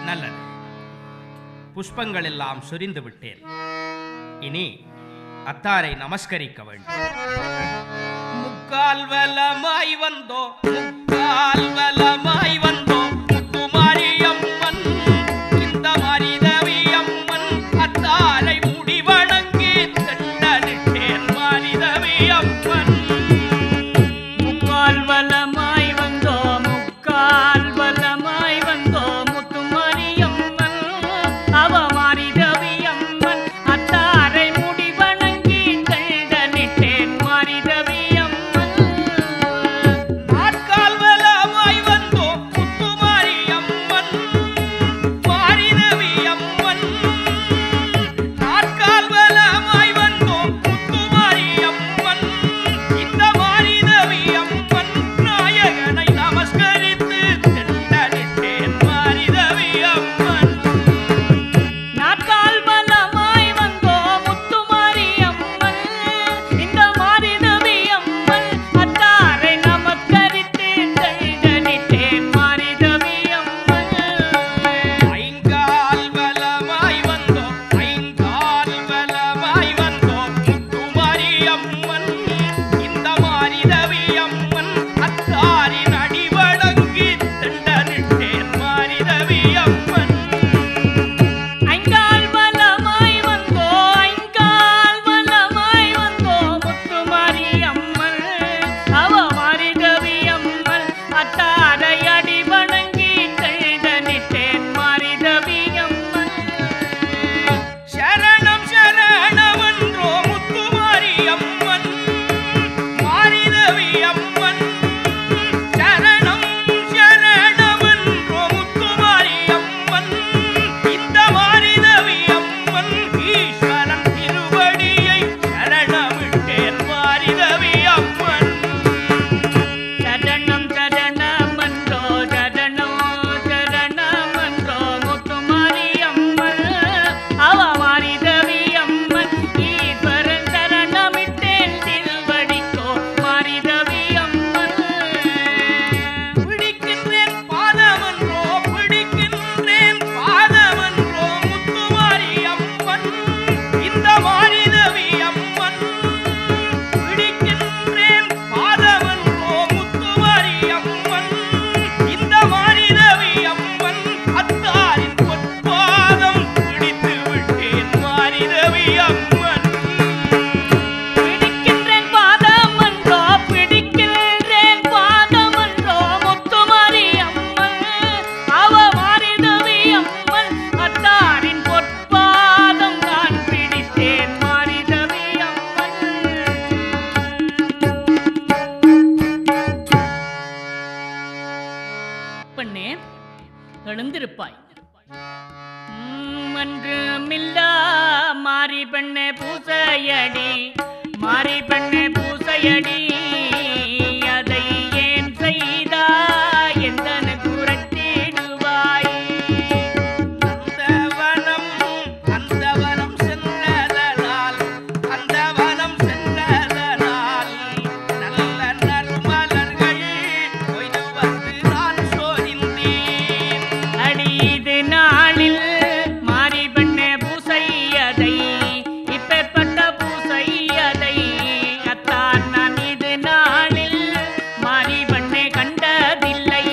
நல்லது புஷ்பங்கள் எல்லாம் சொரிந்து விட்டேன் இனி அத்தாரை நமஸ்கரிக்க வேண்டும் முக்கால் வலமாய் வந்தோம் முக்கால் வலமாய் வந்தோம் முத்துமாரியம்மன் இந்த மாரிதவி அம்மன் அத்தாரை முடி வணங்கி தண்டனிட்டேன் மாரிதவி அம்மன் முக்கால் வலமாய் வந்தோ முக்கால் வலமாய் வந்தோ முத்துமாரியம்மன் அவ மாரிதவியம்மன் அத்தாரை முடி வணங்கி கண்டனிட்டேன் மாரிதவியம்மன் நாட்கால் வலமாய் வந்தோம் முத்துமாரி அம்மன் மாரிதவி அம்மன் நாட்கால் வலமாய் வந்தோம் முத்துமாரி அம்மன் இந்த மாரிதவி அம்மன் நாயகனை நமஸ்கரித்து தெண்டடித்தேன் மாரிதவி அம்மன் நாட்கால் வலமாய் வந்தோ முத்துமாரியம்மன் இந்த மாரிதவியம்மன் அத்தாரை நமஸ்கரித்து கண்டனிட்டேன் மாரிதவியம்மன் ஐங்கால் வலமாய் வந்தோம் ஐங்கால் வலமாய் வந்தோம் முத்துமாரி அம்மன் இந்த மாரிதவி அம்மன் அத்தாரின் அடி வணங்கி தண்டனிட்டேன் மாரிதவி அம்மன் ஐங்கால் வலமாய் வந்தோ ஐங்கால் வலமாய் வந்தோ முத்துமாரி அம்மன் அவ மாரிதவி அம்மன் அத்தாரை அடி வணங்கி கழுதனிட்டேன் மாரிதவி அம்மன் சரணம் சரணமென்றோ முத்துமாரி அம்மன் மாரிதவி அம்மன் சரணம் சரணமென்றோ முத்துமாரி அம்மன் இந்த மாரிதவி அம்மன் ஈஸ்வரன் திருவடியை சரணமிட்டேன் மாரிதவி அம்மன் சரணம் சரணமன்றோ சரணோ சரணமன்றோ முத்துமாரி அம்மன் அவ மாரிதவி அம்மன் ஈஸ்வரன் சரணமிட்டேன் திருவடிக்கோ மாரிதவி அம்மன் பிடிக்கின்றேன் பாதமன்றோ பிடிக்கின்றேன் பாதமன்றோ முத்துமாரி அம்மன் இந்த மாரிதவி அம்மன் பிடிக்கின்றேன் பாதமன்றோ முத்துமாரி அம்மன் இந்த மாரிதவி அம்மன் அத்தாரின் பொற்பாதம் பிடித்து விட்டேன் மாரிதவி அம்மன் பிடிக்கின்றேன் பாதமன்றோ பிடிக்கின்றேன் பாதமன்றோ முத்துமாரி அம்மன் அவ மாரிதவி அம்மன் அத்தாரின் பொற்பாதம் நான் பிடித்தேன் மாரிதவி அம்மன் பெண்ணே எழுந்திருப்பாய் உம், அன்று மில்லா மாறி பெண்ணே பூசையடி மாறி பெண்ணே பூசையடி அதை ஏன் செய்தா எந்தன குரத்திடுவாய் அந்த வனம் அந்த வனம் சென்றதனால் அந்த வனம் சென்றதனால் நல்ல நறுமலர்கள் கொய்து வந்து நான் சோதிந்தேன் அடி இது நாளில் மாறி பெண்ணே பூசையதை இப்பேற்பட்ட பூசையதை அத்தான் நான் இது நாளில் மாறி பெண்ணே கண்டதில்லை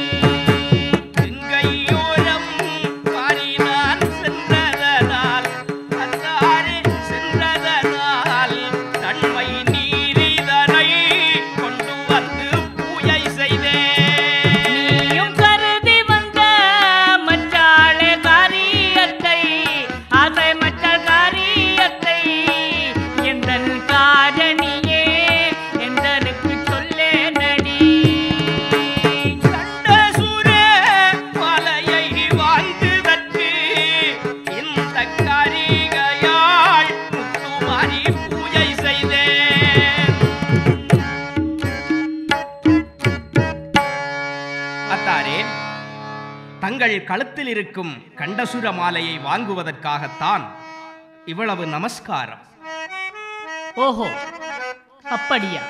எங்கையோரம் பாரி நான் சென்றதனால் அத்தாரே சென்றதனால் தன்மை நீரிதனை கொண்டு வந்து பூஜை செய்தேன் நீயும் கருதி வந்த மச்சாளே காரியத்தை ஆசை மச்சாள் காரியத்தை எந்தன் காரணியே எந்தனுக்கு சொல்லே நடி கண்ட சூரே மலையை வாழ்ந்துதற்கு இந்த காரிகையாள் முத்துமாரி பூஜை செய்தேன் அத்தாரே தங்கள் கழுத்தில் இருக்கும் கண்டசுர மாலையை வாங்குவதற்காகத்தான் இவ்வளவு நமஸ்காரம் ஓஹோ அப்படியா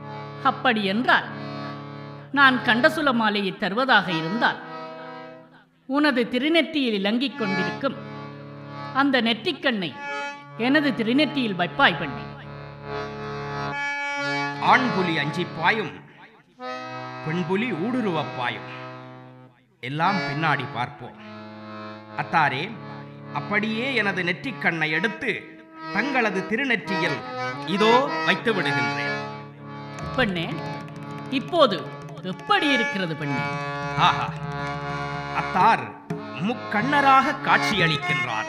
அப்படி என்றால் நான் கண்டசுல மாலையை தருவதாக இருந்தால் உனது திருநெற்றியில் இலங்கிக் கொண்டிருக்கும் அந்த நெற்றிக்கண்ணை எனது திருநெற்றியில் வைப்பாய் பெண்ணே ஆண் புலி அஞ்சி பாயும் பெண் புலி ஊடுருவப் பாயும் எல்லாம் பின்னாடி பார்ப்போம் அத்தாரே அப்படியே எனது நெற்றிக் கண்ணை எடுத்து தங்களது திருநெற்றியில் இதோ வைத்து விடுகின்றேன் பெண்ணே இப்போது எப்படி இருக்கிறது பெண்ணே ஆஹா அத்தார் முக்கண்ணராக காட்சியளிக்கின்றார்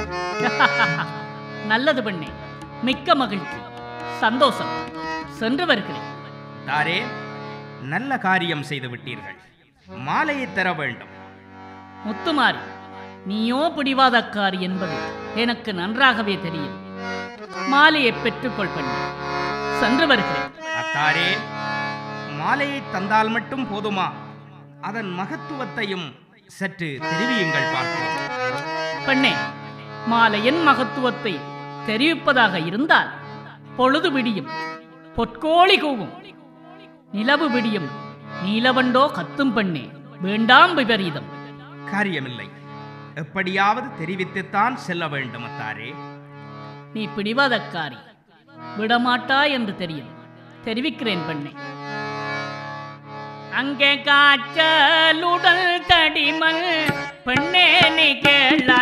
நல்லது பெண்ணே மிக்க மகிழ்ச்சி சந்தோஷம் சென்று வருகிறேன் தாரே நல்ல காரியம் செய்து விட்டீர்கள் மாலையை தர வேண்டும் முத்துமாரி நீயோ பிடிவாதக்காரி என்பது எனக்கு நன்றாகவே தெரியும் மாலையை பெற்றுக்கொள் பெண்ணே சென்று வருகிறேன் அத்தாரே மாலையை தந்தால் மட்டும் போதுமா அதன் மகத்துவத்தையும் சற்று தெரிவியுங்கள் பார்ப்போம் பெண்ணே மாலையின் மகத்துவத்தை தெரிவிப்பதாக இருந்தால் பொழுது விடியும் பொற்கோழி கூவும் நிலவு விடியும் நீலவண்டோ கத்தும் பெண்ணே வேண்டாம் விபரீதம் காரியமில்லை எப்படியாவது தெரிவித்துத்தான் செல்ல வேண்டும் அத்தாரே நீ பிடிவாதக்காரி விடமாட்டாய் என்று தெரியும் தெரிவிக்கிறேன் பெண்ணே அங்கே காய்ச்சலுடல் தடிமல் பெண்ணே நீ கேள